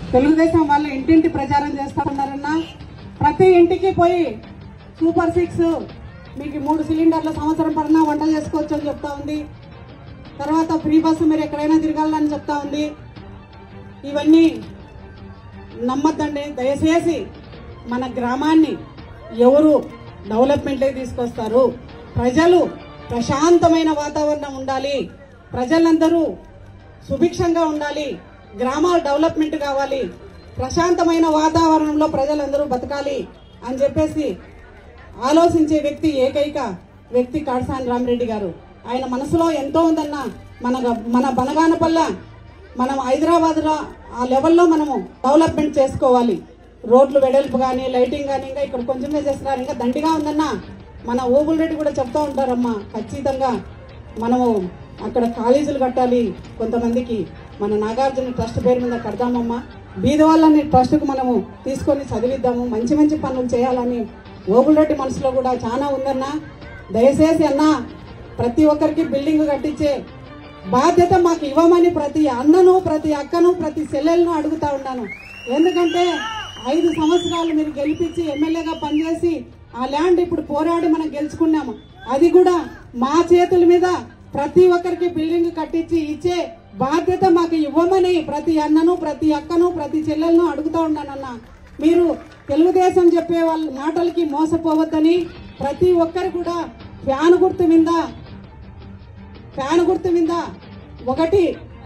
తెలుగుదేశం వాళ్ళు ఇంటింటి ప్రచారం చేస్తా ఉన్నారన్నా ప్రతి ఇంటికి పోయి సూపర్ సిక్స్ మీకు మూడు సిలిండర్ల సంవత్సరం పడినా వంట చేసుకోవచ్చు అని చెప్తా ఉంది తర్వాత ఫ్రీ బస్సు మీరు ఎక్కడైనా తిరగాలని చెప్తా ఉంది ఇవన్నీ నమ్మద్దండి దయచేసి మన గ్రామాన్ని ఎవరు డెవలప్మెంట్లోకి తీసుకొస్తారు ప్రజలు ప్రశాంతమైన వాతావరణం ఉండాలి ప్రజలందరూ సుభిక్షంగా ఉండాలి గ్రామాలు డెవలప్మెంట్ కావాలి ప్రశాంతమైన వాతావరణంలో ప్రజలందరూ బతకాలి అని చెప్పేసి ఆలోచించే వ్యక్తి ఏకైక వ్యక్తి కాడసాని రామరెడ్డి గారు ఆయన మనసులో ఎంతో ఉందన్న మన మన బనగానపల్ల మనం హైదరాబాద్ లో ఆ లెవెల్లో మనము డెవలప్మెంట్ చేసుకోవాలి రోడ్లు వెడల్పు కానీ లైటింగ్ కానీ ఇంకా ఇక్కడ కొంచెమే చేస్తున్నారు ఇంకా దండిగా ఉందన్న మన ఓబుల్ రెడ్డి కూడా చెప్తా ఉంటారమ్మా ఖచ్చితంగా మనము అక్కడ కాలేజీలు కట్టాలి కొంతమందికి మన నాగార్జున ట్రస్ట్ పేరు మీద కడదామమ్మా బీద వాళ్ళని ట్రస్ట్కు మనము తీసుకొని చదివిద్దాము మంచి మంచి పనులు చేయాలని ఓబుల్ రెడ్డి మనసులో కూడా చాలా ఉందన్నా దయచేసి అన్నా ప్రతి ఒక్కరికి బిల్డింగ్ కట్టించే బాధ్యత మాకు ఇవ్వమని ప్రతి అన్నను ప్రతి అక్కను ప్రతి చెల్లెలను అడుగుతా ఉన్నాను ఎందుకంటే ఐదు సంవత్సరాలు మీరు గెలిపించి ఎమ్మెల్యేగా పనిచేసి ఆ ల్యాండ్ ఇప్పుడు పోరాడి మనం గెలుచుకున్నాము అది కూడా మా చేతుల మీద ప్రతి ఒక్కరికి బిల్డింగ్ కట్టించి ఇచ్చే బాధ్యత మాకు ఇవ్వమని ప్రతి అన్నను ప్రతి అక్కను ప్రతి చెల్లెలను అడుగుతా ఉన్నానన్న మీరు తెలుగుదేశం చెప్పే వాళ్ళ మాటలకి మోసపోవద్దని ప్రతి ఒక్కరు కూడా ఫ్యాన్ గుర్తు మీద ఫ్యాన్ గుర్తు మీద ఒకటి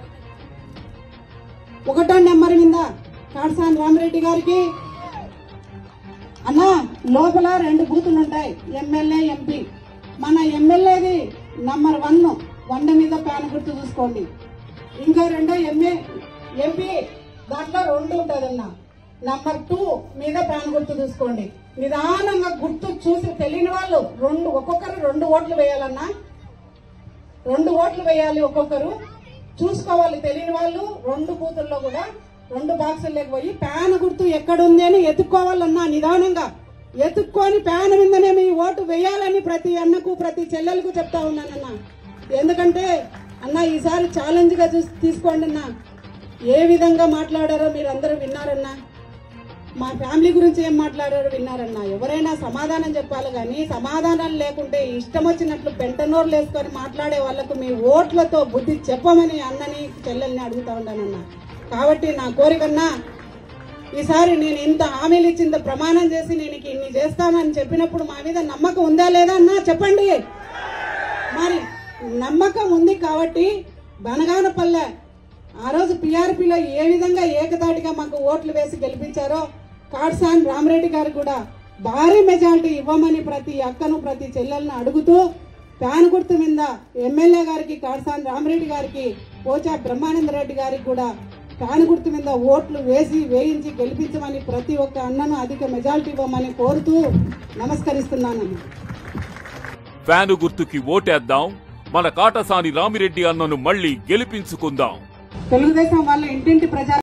ఒకటో నెంబర్ మీద కాడసాని రామరెడ్డి గారికి అన్న లోపల రెండు బూతులు ఉంటాయి ఎమ్మెల్యే ఎంపీ మన ఎమ్మెల్యేది నంబర్ వన్ వంద మీద ఫ్యాన్ గుర్తు చూసుకోండి ఇంకా రెండో ఎంఏ ఎంపీ దాంట్లో రెండు ఉంటుందన్న నంబర్ టూ మీద ఫ్యాన్ గుర్తు చూసుకోండి నిదానంగా గుర్తు చూసి తెలియని వాళ్ళు రెండు ఒక్కొక్కరు రెండు ఓట్లు వేయాలన్నా రెండు ఓట్లు వేయాలి ఒక్కొక్కరు చూసుకోవాలి తెలియని వాళ్ళు రెండు బూతుల్లో కూడా రెండు బాక్సుల్లోకి పోయి ప్యాన్ గుర్తు ఎక్కడుంది అని ఎత్తుక్కోవాలన్నా నిదానంగా ఎత్తుక్కొని ప్యాన్ మీదనే మీ ఓటు వేయాలని ప్రతి అన్నకు ప్రతి చెల్లెలకు చెప్తా ఉన్నానన్న ఎందుకంటే అన్న ఈసారి ఛాలెంజ్ గా చూసి తీసుకోండి అన్న ఏ విధంగా మాట్లాడారో మీరు అందరూ విన్నారన్నా మా ఫ్యామిలీ గురించి ఏం మాట్లాడారో విన్నారన్నా ఎవరైనా సమాధానం చెప్పాలి కానీ సమాధానాలు లేకుంటే ఇష్టం వచ్చినట్లు పెంటనోర్లు వేసుకొని మాట్లాడే వాళ్ళకు మీ ఓట్లతో బుద్ధి చెప్పమని అన్నని చెల్లెల్ని అడుగుతా ఉన్నానన్నా కాబట్టి నా కోరికన్నా ఈసారి నేను ఇంత హామీలు ఇచ్చింది ప్రమాణం చేసి నేను ఇక ఇన్ని చేస్తానని చెప్పినప్పుడు మా మీద నమ్మకం ఉందా లేదా అన్నా చెప్పండి మరి నమ్మకం ఉంది కాబట్టి బనగానపల్లె ఆ రోజు పీఆర్పీలో ఏ విధంగా ఏకతాటిగా మాకు ఓట్లు వేసి గెలిపించారో కాడ్సాన్ రామరెడ్డి గారు కూడా భారీ మెజారిటీ ఇవ్వమని ప్రతి అక్కను ప్రతి చెల్లెలను అడుగుతూ ఫ్యాన్ గుర్తు మీద ఎమ్మెల్యే గారికి కాడ్సాన్ రామరెడ్డి గారికి పోచా బ్రహ్మానంద రెడ్డి గారికి కూడా ఫ్యాన్ గుర్తు మీద ఓట్లు వేసి వేయించి గెలిపించమని ప్రతి ఒక్క అన్నను అధిక మెజారిటీ ఇవ్వమని కోరుతూ నమస్కరిస్తున్నానన్న ఫ్యాను గుర్తుకి ఓటేద్దాం మన కాటసాని రామిరెడ్డి అన్నను మళ్ళీ గెలిపించుకుందాం తెలుగుదేశం వాళ్ళ ఇంటింటి ప్రచారం